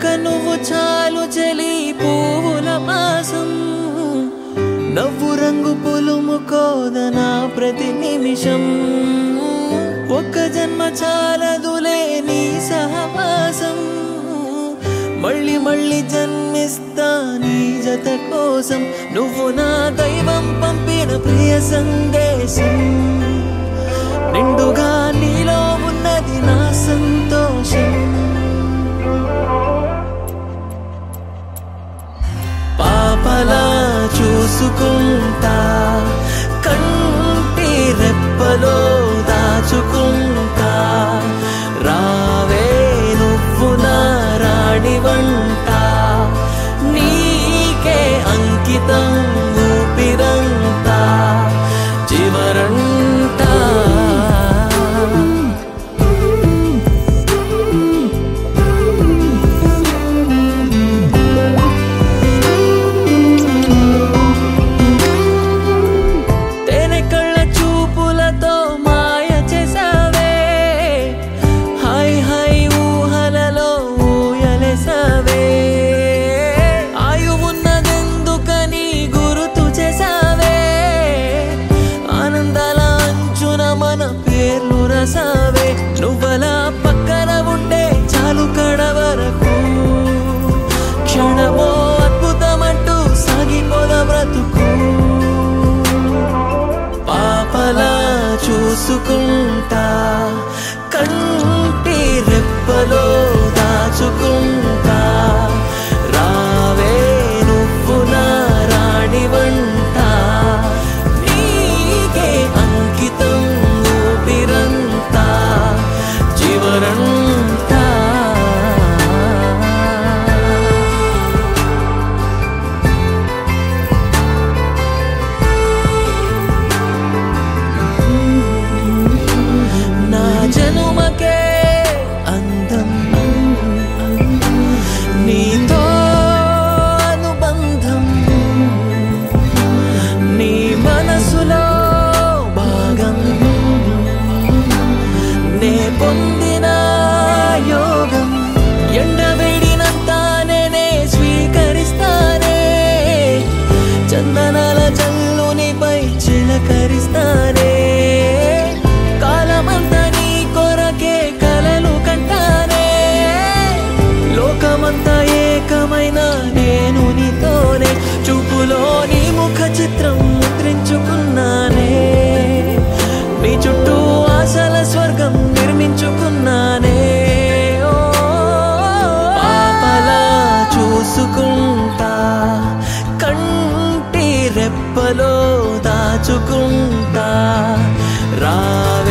ఒక్క నువ్వు చాలు చలి పువ్వుల మాసం నవ్వు రంగు పులుము కోదనా ప్రతి నిమిషం ఒక్క జన్మ చాలదులే నీ సహవాసం మళ్ళీ మళ్ళీ జన్మిస్తా నీ జత కోసం నువ్వు నా దైవం పంపిన ప్రియ సందేశం నిండుగా నీలో ఉన్నది నా సంతోషం పాపలా చూసుకుంటా కంటి రెప్పలో దాచుకుంటా రావే నువ్వు నా రాణి వంట నీకే అంకితం ఊపిరంతా చివరంటా తేనె కళ్ళ చూపులతో మాయ చేసావే హాయ్ హాయ్ ఊహలలో ఊయలేసావే ఆయువున్నదెందుకని గురుతు చేసావే ఆనందాల అంచున మన పేర్లు రసావే నువ్వలా పక్కన ఉంటే చాలు కడ వరకు క్షణమో అద్భుతమంటూ సాగిపోద బ్రతుకు పాపలా చూసుకుంటా కంటి రెప్పలో దాచుకుంటా రావే నువ్వు నా రాణి వంట నీకే అంకితం ఊపిరంతా చివరంతా నా జనుమకే అందం నీతో అనుబంధం నీ మనసులో భాగం నే పొందిన యోగం ఎండవేడినంత నేనే స్వీకరిస్తానే చందనాల జల్లునిపై చిలకరిస్తానే కాలమంతా నీ కొరకే కలలు కంటానే లోకమంతా ఏకమైన నేను నీతోనే చూపులో నీ ముఖ చిత్రం ముద్రించుకున్నానే నీ చుట్టూ ఆశల స్వర్గం నిర్మించుకున్నానే ఓ పాపలా చూసుకుంటా కంటి రెప్పలో దాచుకుంటా రా